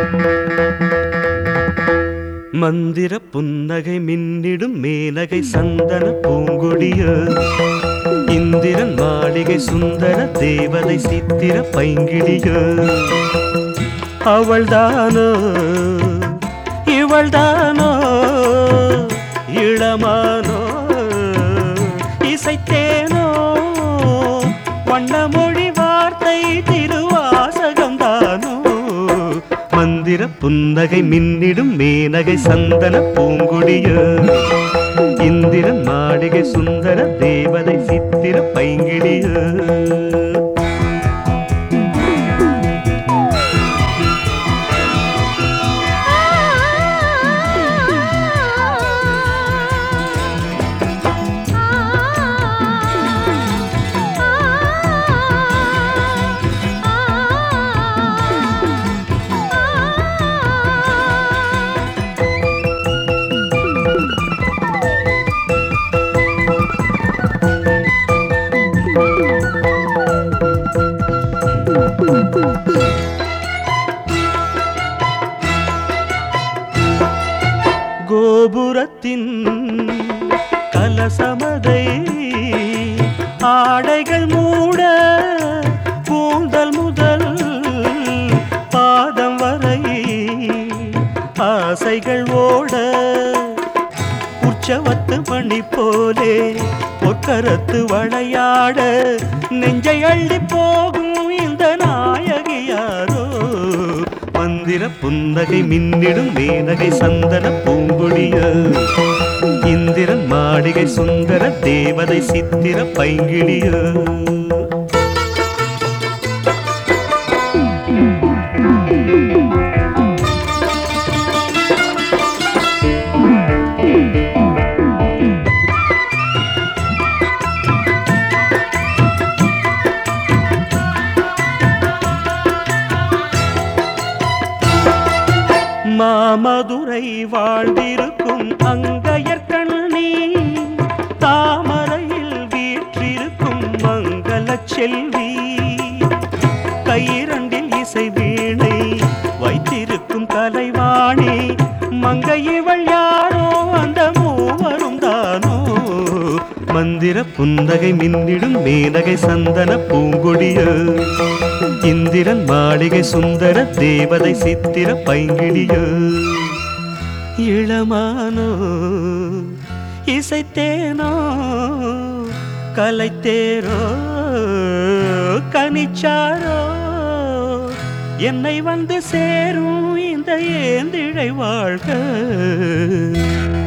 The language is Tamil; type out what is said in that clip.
மந்திர புன்னகை மின்னிடும் மேனகை சந்தன பூங்கொடிய இந்திரன் மாளிகை சுந்தர தேவதை சித்திர பைங்கிடிய அவள்தானோ இவள்தானோ இளமானோ இசைத்தேனோ வண்ணமொழி வார்த்தை திருவாசகம்தானோ மந்திர புன்னகை மின்னிடும் மேனகை சந்தன பூங்கொடிய இந்திரன் மாளிகை சுந்தர தேவதை சித்திர பைங்கிடிய கோபுரத்தின் கலசமதை ஆடைகள் மூட கூந்தல் முதல் பாதம் வரை ஆசைகள் ஓட உற்சவத்து மணி போலே பொற்கரத்து வளையாட நெஞ்சை அள்ளி போகும் இந்த நாயகி யாரோ மந்திர புன்னகை மின்னிடும் மேனகை சந்தன பூங்கொடிய இந்திரன் மாளிகை சுந்தர தேவதை சித்திர பைங்கிடிய மாமதுரை வாழ்ந்திருக்கும் அங்கையர் கண்ணி தாமரையில் வீற்றிருக்கும் மங்கள செல்வி கையிரண்டில் இசை வீணை வைத்திருக்கும் கலைவாணி மங்கை இவள் யாரோ அந்த மூவரும் தானோ மந்திர புன்னகை மின்னிடும் மேனகை சந்தன பூங்கொடிய இந்திரன் மாளிகை சுந்தர தேவதை சித்திர பைங்கிடிய இளமானோ இசைத்தேனோ கலைத்தேரோ கனிச்சாரோ என்னை வந்து சேரும் இந்த ஏந்திழை வாழ்க